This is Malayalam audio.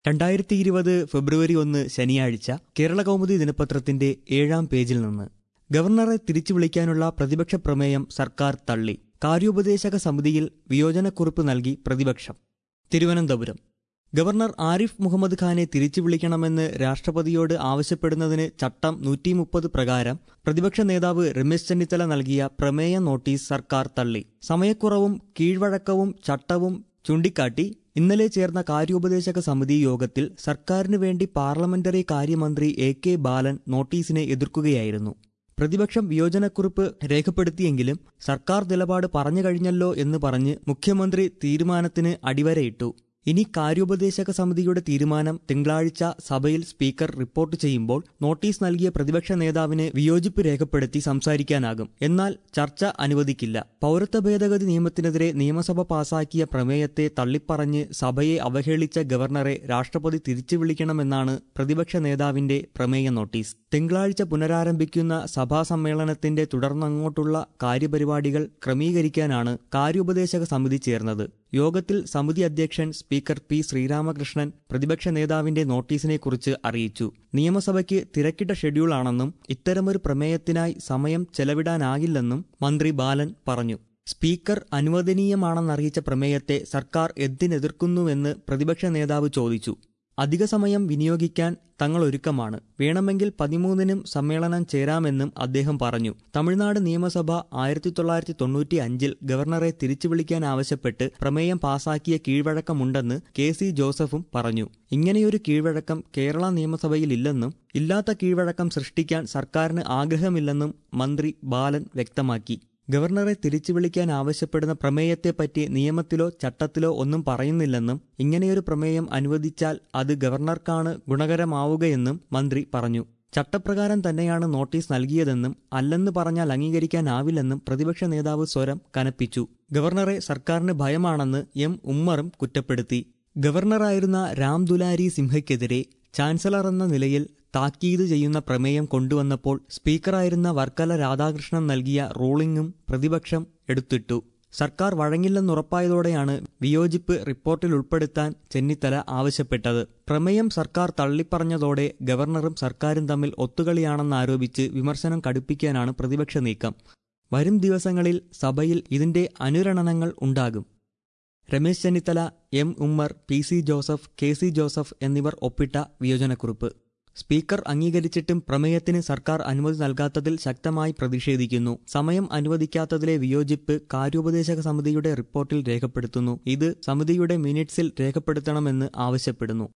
രണ്ടായിരത്തി ഇരുപത് ഫെബ്രുവരി ഒന്ന് ശനിയാഴ്ച കേരള കൗമുദി ദിനപത്രത്തിന്റെ ഏഴാം പേജിൽ നിന്ന് ഗവർണറെ തിരിച്ചു വിളിക്കാനുള്ള പ്രതിപക്ഷ പ്രമേയം സർക്കാർ തള്ളി കാര്യോപദേശക സമിതിയിൽ വിയോജനക്കുറിപ്പ് നൽകി പ്രതിപക്ഷം തിരുവനന്തപുരം ഗവർണർ ആരിഫ് മുഹമ്മദ് ഖാനെ തിരിച്ചു വിളിക്കണമെന്ന് രാഷ്ട്രപതിയോട് ആവശ്യപ്പെടുന്നതിന് ചട്ടം നൂറ്റി മുപ്പത് പ്രകാരം പ്രതിപക്ഷ നേതാവ് രമേശ് ചെന്നിത്തല നൽകിയ പ്രമേയ നോട്ടീസ് സർക്കാർ തള്ളി സമയക്കുറവും കീഴ്വഴക്കവും ചട്ടവും ചൂണ്ടിക്കാട്ടി ഇന്നലെ ചേർന്ന കാര്യോപദേശക സമിതി യോഗത്തിൽ സർക്കാരിനു വേണ്ടി പാർലമെന്ററി കാര്യമന്ത്രി എ കെ ബാലൻ നോട്ടീസിനെ എതിർക്കുകയായിരുന്നു പ്രതിപക്ഷം വിയോജനക്കുറിപ്പ് രേഖപ്പെടുത്തിയെങ്കിലും സർക്കാർ നിലപാട് പറഞ്ഞു കഴിഞ്ഞല്ലോ എന്ന് പറഞ്ഞ് മുഖ്യമന്ത്രി തീരുമാനത്തിന് അടിവരയിട്ടു ഇനി കാര്യോപദേശക സമിതിയുടെ തീരുമാനം തിങ്കളാഴ്ച സഭയിൽ സ്പീക്കർ റിപ്പോർട്ട് ചെയ്യുമ്പോൾ നോട്ടീസ് നൽകിയ പ്രതിപക്ഷ നേതാവിന് വിയോജിപ്പ് രേഖപ്പെടുത്തി സംസാരിക്കാനാകും എന്നാൽ ചർച്ച അനുവദിക്കില്ല പൗരത്വ ഭേദഗതി നിയമത്തിനെതിരെ നിയമസഭ പാസാക്കിയ പ്രമേയത്തെ തള്ളിപ്പറഞ്ഞ് സഭയെ അവഹേളിച്ച ഗവർണറെ രാഷ്ട്രപതി തിരിച്ചു വിളിക്കണമെന്നാണ് പ്രതിപക്ഷ നേതാവിന്റെ പ്രമേയ നോട്ടീസ് തിങ്കളാഴ്ച പുനരാരംഭിക്കുന്ന സഭാ സമ്മേളനത്തിന്റെ തുടർന്നങ്ങോട്ടുള്ള കാര്യപരിപാടികൾ ക്രമീകരിക്കാനാണ് കാര്യോപദേശക സമിതി ചേർന്നത് യോഗത്തിൽ സമിതി അധ്യക്ഷൻ സ്പീക്കർ പി ശ്രീരാമകൃഷ്ണൻ പ്രതിപക്ഷ നേതാവിന്റെ നോട്ടീസിനെക്കുറിച്ച് അറിയിച്ചു നിയമസഭയ്ക്ക് തിരക്കിട്ട ഷെഡ്യൂളാണെന്നും ഇത്തരമൊരു പ്രമേയത്തിനായി സമയം ചെലവിടാനാകില്ലെന്നും മന്ത്രി ബാലൻ പറഞ്ഞു സ്പീക്കർ അനുവദനീയമാണെന്നറിയിച്ച പ്രമേയത്തെ സർക്കാർ എന്തിനെതിർക്കുന്നുവെന്ന് പ്രതിപക്ഷ നേതാവ് ചോദിച്ചു അധിക സമയം വിനിയോഗിക്കാൻ തങ്ങൾ ഒരുക്കമാണ് വേണമെങ്കിൽ പതിമൂന്നിനും സമ്മേളനം ചേരാമെന്നും അദ്ദേഹം പറഞ്ഞു തമിഴ്നാട് നിയമസഭ ആയിരത്തി തൊള്ളായിരത്തി തൊണ്ണൂറ്റി അഞ്ചിൽ ഗവർണറെ തിരിച്ചു വിളിക്കാൻ ആവശ്യപ്പെട്ട് പ്രമേയം പാസാക്കിയ കീഴ്വഴക്കമുണ്ടെന്ന് കെ സി ജോസഫും പറഞ്ഞു ഇങ്ങനെയൊരു കീഴ്വഴക്കം കേരള നിയമസഭയിലില്ലെന്നും ഇല്ലാത്ത കീഴ്വഴക്കം സൃഷ്ടിക്കാൻ സർക്കാരിന് ആഗ്രഹമില്ലെന്നും മന്ത്രി ബാലൻ വ്യക്തമാക്കി ഗവർണറെ തിരിച്ചു വിളിക്കാൻ ആവശ്യപ്പെടുന്ന പ്രമേയത്തെപ്പറ്റി നിയമത്തിലോ ചട്ടത്തിലോ ഒന്നും പറയുന്നില്ലെന്നും ഇങ്ങനെയൊരു പ്രമേയം അനുവദിച്ചാൽ അത് ഗവർണർക്കാണ് ഗുണകരമാവുകയെന്നും മന്ത്രി പറഞ്ഞു ചട്ടപ്രകാരം തന്നെയാണ് നോട്ടീസ് നൽകിയതെന്നും അല്ലെന്ന് പറഞ്ഞാൽ അംഗീകരിക്കാനാവില്ലെന്നും പ്രതിപക്ഷ നേതാവ് സ്വരം കനപ്പിച്ചു ഗവർണറെ സർക്കാരിന് ഭയമാണെന്ന് എം ഉമ്മറും കുറ്റപ്പെടുത്തി ഗവർണറായിരുന്ന രാം ദുലാരി സിംഹയ്ക്കെതിരെ ചാൻസലർ എന്ന നിലയിൽ താക്കീത് ചെയ്യുന്ന പ്രമേയം കൊണ്ടുവന്നപ്പോൾ സ്പീക്കറായിരുന്ന വർക്കല രാധാകൃഷ്ണൻ നൽകിയ റൂളിംഗും പ്രതിപക്ഷം എടുത്തിട്ടു സർക്കാർ വഴങ്ങില്ലെന്നുറപ്പായതോടെയാണ് വിയോജിപ്പ് റിപ്പോർട്ടിൽ ഉൾപ്പെടുത്താൻ ചെന്നിത്തല ആവശ്യപ്പെട്ടത് പ്രമേയം സർക്കാർ തള്ളിപ്പറഞ്ഞതോടെ ഗവർണറും സർക്കാരും തമ്മിൽ ഒത്തുകളിയാണെന്നാരോപിച്ച് വിമർശനം കടുപ്പിക്കാനാണ് പ്രതിപക്ഷ നീക്കം വരും ദിവസങ്ങളിൽ സഭയിൽ ഇതിന്റെ അനുരണനങ്ങൾ ഉണ്ടാകും Ramesh Chennithala M Ummer P C Joseph K C Joseph എന്നിവർ ഒപ്പിട്ട വിയോജനക്കുറിപ്പ് സ്പീക്കർ അംഗീകരിച്ചിട്ടും പ്രമേയത്തിന് സർക്കാർ അനുമതി നൽകാത്തതിൽ ശക്തമായി പ്രതിഷേധിക്കുന്നു സമയം അനുവദിക്കാത്തതിലെ വിയോജിപ്പ് കാര്യോപദേശക സമിതിയുടെ റിപ്പോർട്ടിൽ രേഖപ്പെടുത്തുന്നു ഇത് സമിതിയുടെ മിനിറ്റ്സിൽ രേഖപ്പെടുത്തണമെന്ന് ആവശ്യപ്പെടുന്നു